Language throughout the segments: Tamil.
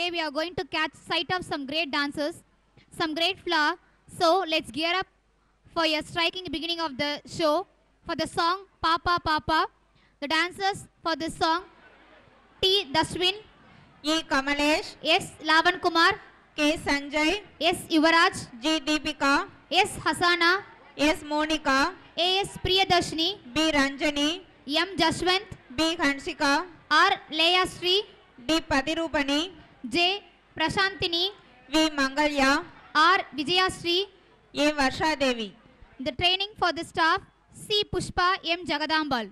today we are going to catch sight of some great dancers, some great flower. So let's gear up for a striking beginning of the show for the song Papa Papa. The dancers for this song T. Dashwin, E Kamalesh S. Lavan Kumar, K Sanjay S. Yuvaraj, G Deepika S. Hasana, S Monika A. S. Priyadarshini, P Ranjani M. Jashwant, P Hansika R. Leia Sri, D Pathirupani J. Prashantini, V Mangalya R. Vijaya Sri. A Varshadevi The training for the staff C. Pushpa M. Jagadambal.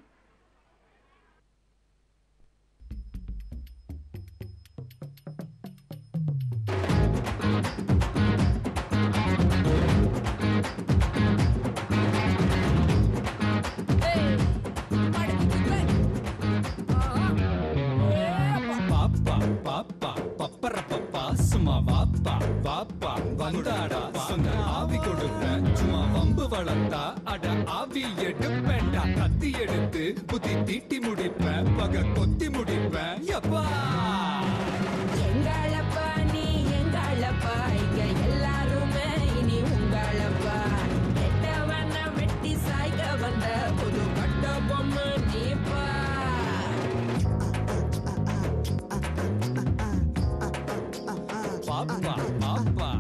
பாப்பா பாப்பா பப்பர பப்பா சும்மா வாப்பா வாப்பா வந்தாடா சொந்த ஆவி கொடுப்ப சும்மா வம்பு வளர்த்தா அட ஆவி எடுப்பேன்டா கத்தி எடுத்து புத்தி தீட்டி முடிப்பேன் பக கொத்தி முடிப்பேன் எப்பா எங்களப்பா நீ எங்களப்பா இங்க எல்லாருமே இனி உங்களப்பா கெட்டவன வெட்டி சாய்க்க வந்த புது கட்ட பொம்மை நீப்பா பாப்பா பாப்பா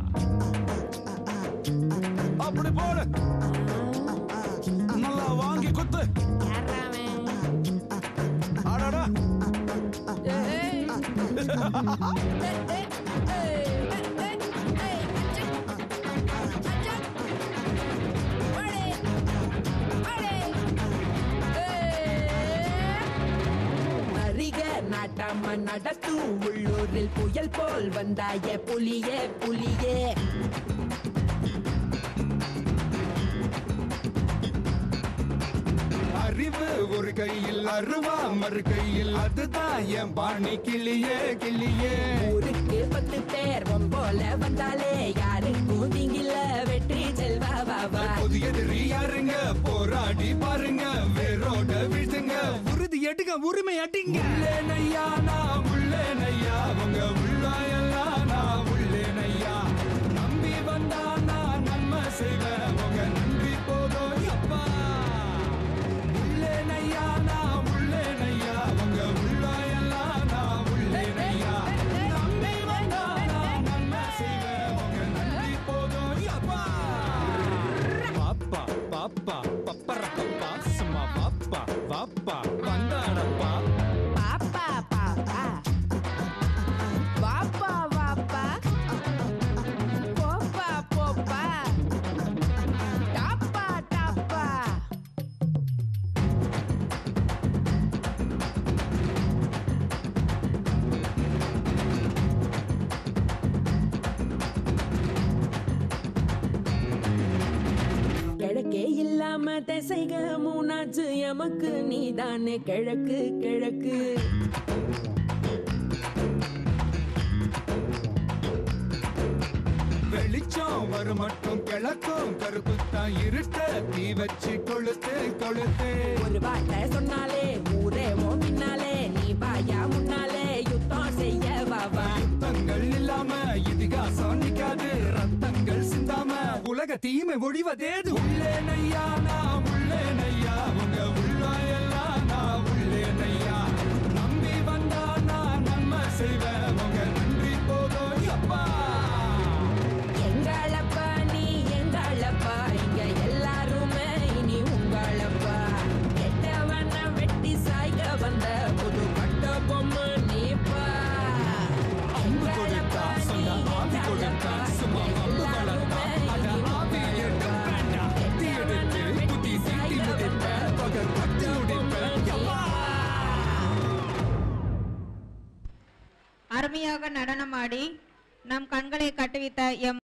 அப்படி போடு நல்லா வாங்கி குத்து அடடா அறிக நாட்டாம நடத்தும் உள்ளூரில் புயல் போல் வந்தாய புலியே புலியே அறிவு ஒரு கையில் அருவா மறு கையில் அதுதான் என் பாணி கிளியே கிளியே ஊருக்கு பத்து பேர் போல வந்தாலே யாருக்கும் நீங்கில வெற்றி செல்வா வாவா புதிய எதிரி யாருங்க போராடி பாருங்க வேரோட வீழ்த்துங்க உறுதி எடுங்க உரிமை அடிங்க உள்ளேனையா நான் உள்ளேனையா உங்க உள்ளாயெல்லாம் நான் உள்ளேனையா நம்பி வந்தா நான் நன்மை செய்வேன் உங்க நன்றி போதும் அப்பா உள்ளேனையா நான் உள்ளேனையா உங்க உள்ளாயெல்லாம் நான் உள்ளேனையா நம்பி வந்தா நான் நன்மை செய்வேன் உங்க நன்றி போதும் அப்பா பாப்பா பாப்பா பப்பர பப்பா சும்மா பாப்பா பாப்பா வந்தாடப்பா பாப்பா பாப்பா வாப்பா வாப்பா போப்பா போப்பா டாப்பா டாப்பா கிழக்கே இல்லாம திசைக மூணாச்சு எமக்கு நீதானே கிழக்கு கிழக்கு வெளிச்சம் வரும் மட்டும் கிழக்கும் கருப்புத்தான் இருட்ட தீ வச்சு கொளுத்து கொளுத்து ஒரு வார்த்தை சொன்னாலே ஊரே ஓ பின்னாலே நீ பாயா முன்னாலே யுத்தம் செய்ய வாவா யுத்தங்கள் இல்லாம இதிகாசம் நிக்காது ரத்தங்கள் சிந்தாம உலக தீமை ஒழிவதேது உள்ளே நையா நான் உள்ளே நையா உங்க உள்ளாயெல்லாம் நான் உள்ளே நையா நம்பி வந்தா நான் நன்மை செய்வேன் உங்க நன்றி போதும் அப்பா எங்களப்பா நீ எங்களப்பா இங்க எல்லாருமே இனி உங்களப்பா கெட்டவன வெட்டி சாய்க்க வந்த புது பட்ட பொம்மை நீப்பா அம்பு கொடுத்தா சொந்த ஆவி கொடுத்தா சும்மா அம்பு வளர்த்தா அட ஆவி எடுப்பேன்டா கத்தி எடுத்து புத்தி தீட்டி முடிப்பேன் பக கட்டி முடிப்பேன் யப்பா அருமையாக நடனமாடி நம் கண்களை கட்டுவித்த எம்